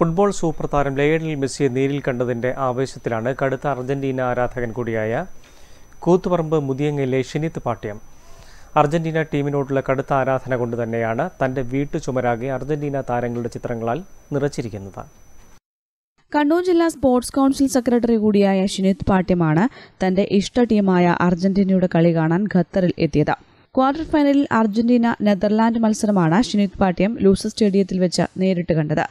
football super താരം Lionel മെസ്സിയെ നേരിൽ കണ്ടതിന്റെ ആവേശത്തിലാണ് കടുത്ത അർജന്റീന ആരാധകൻ കൂടിയായ കൂത്തുപറമ്പ് മുതിയങ്ങയിലെ ഷിനിത്ത് പാട്യം അർജന്റീന ടീമിനോടുള്ള കടുത്ത ആരാധന കൊണ്ട് തന്നെയാണ് തന്റെ വീട്ടു ചുമരാകെ അർജന്റീന താരങ്ങളുടെ ചിത്രങ്ങളാൽ നിറച്ചിരിക്കുന്നത് കണ്ണൂർ ജില്ലാ സ്പോർട്സ് കൗൺസിൽ സെക്രട്ടറി കൂടിയായ ഷിനിത് പാട്യമാണ് തന്റെ ഇഷ്ട ടീമായ അർജന്റീനയുടെ കളി കാണാൻ ഖത്തറിൽ എത്തിയത് ക്വാർട്ടർ ഫൈനലിൽ അർജന്റീന നെതർലാൻഡ് മത്സരമാണ് ഷിനിത് പാട്യം ലൂസർ സ്റ്റേഡിയത്തിൽ വെച്ച് നേരിട്ട് കണ്ടത്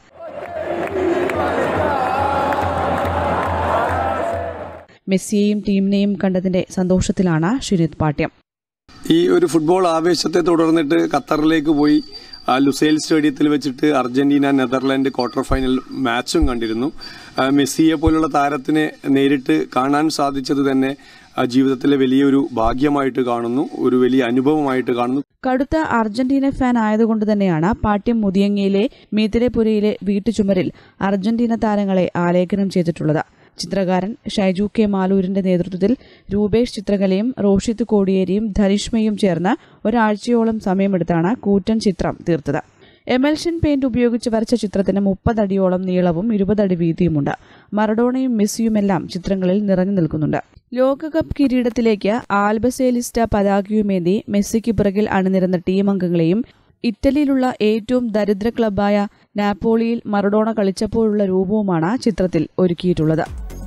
മെസ്സിയെയും ടീമിനെയും കണ്ടതിന്റെ സന്തോഷത്തിലാണ് ഷിനിത് പാട്യം ഈ ഒരു ഫുട്ബോൾ ആവേശത്തെ തുടർന്നിട്ട് ഖത്തറിലേക്ക് പോയി ആ, ലുസൈൽ സ്റ്റേഡിയത്തിൽ വെച്ചിട്ട് അർജന്റീന നെതർലാൻഡ് ക്വാർട്ടർ ഫൈനൽ മാച്ചും കണ്ടിരുന്നു ആ, മെസ്സിയെ പോലുള്ള താരത്തിനെ നേരിട്ട് കാണാൻ സാധിച്ചത് തന്നെ ആ, ജീവിതത്തിലെ വലിയൊരു ഭാഗ്യമായിട്ട് കാണുന്നു ഒരു വലിയ അനുഭവമായിട്ട് കാണുന്നു കടുത്ത അർജന്റീന ഫാൻ ആയതുകൊണ്ട് തന്നെയാണ് പാട്യം മുതിയങ്ങയിലെ മീത്തിരെപുരയിലെ വീട്ടുചുമരിൽ അർജന്റീന താരങ്ങളെ ആലേഖനം ചെയ്തിട്ടുള്ളത് ചിത്രകാരൻ ഷൈജു കെ മാലൂരിന്റെ നേതൃത്വത്തിൽ രൂപേഷ് ചിത്രകലയും റോഷിത്ത് കോടിയേരിയും ധരിഷ്മയും ചേർന്ന് ഒരാഴ്ചയോളം സമയമെടുത്താണ് കൂറ്റൻ ചിത്രം തീർത്തത് എമൽഷൻ പെയിന്റ് ഉപയോഗിച്ച് വരച്ച ചിത്രത്തിന് മുപ്പതടിയോളം നീളവും ഇരുപതടി വീതിയുമുണ്ട് മറഡോണയും മെസ്സിയുമെല്ലാം ചിത്രങ്ങളിൽ നിറഞ്ഞു നിൽക്കുന്നുണ്ട് ലോകകപ്പ് കിരീടത്തിലേക്ക് ആൽബസേലിസ്റ്റ പതാകയുമേന്തി മെസ്സിക്ക് പിറകിൽ അണിനിരന്ന ടീം അംഗങ്ങളെയും ഇറ്റലിയിലുള്ള ഏറ്റവും ദരിദ്ര ക്ലബ്ബായ നാപ്പോളിയിൽ മറഡോണ കളിച്ചപ്പോഴുള്ള രൂപവുമാണ് ചിത്രത്തിൽ ഒരുക്കിയിട്ടുള്ളത്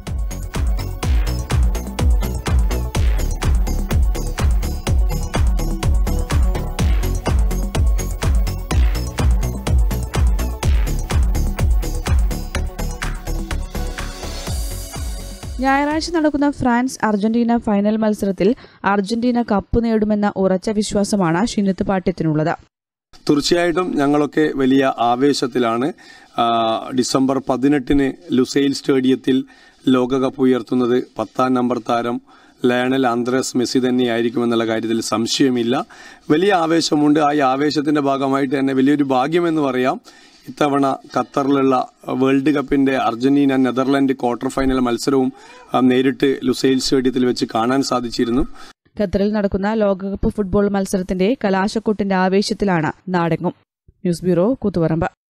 ഞായറാഴ്ച നടക്കുന്ന ഫ്രാൻസ് അർജന്റീന ഫൈനൽ മത്സരത്തിൽ അർജന്റീന കപ്പ് നേടുമെന്ന ഉറച്ച വിശ്വാസമാണ് ഷിനിത്ത് പാട്യത്തിനുള്ളത് തീർച്ചയായിട്ടും ഞങ്ങളൊക്കെ വലിയ ആവേശത്തിലാണ് ആ, ഡിസംബർ പതിനെട്ടിന് ലുസൈൽ സ്റ്റേഡിയത്തിൽ ലോകകപ്പ് ഉയർത്തുന്നത് പത്താം നമ്പർ താരം ലയണൽ ആന്ത്രസ് മെസ്സി തന്നെയായിരിക്കുമെന്നുള്ള കാര്യത്തിൽ സംശയമില്ല വലിയ ആവേശമുണ്ട് ആ ഈ ആവേശത്തിന്റെ ഭാഗമായിട്ട് തന്നെ വലിയൊരു ഭാഗ്യമെന്ന് പറയാം ഇത്തവണ ഖത്തറിലുള്ള വേൾഡ് കപ്പിന്റെ അർജന്റീന നെതർലാൻഡ് ക്വാർട്ടർ ഫൈനൽ മത്സരവും ആ, നേരിട്ട് ലുസൈൽ സ്റ്റേഡിയത്തിൽ വെച്ച് കാണാൻ സാധിച്ചിരുന്നു ഖത്തറിൽ നടക്കുന്ന ലോകകപ്പ് ഫുട്ബോൾ മത്സരത്തിന്റെ കലാശക്കൊട്ടിന്റെ ആവേശത്തിലാണ് നാടെങ്ങും ന്യൂസ് ബ്യൂറോ കൂത്തുപറമ്പ്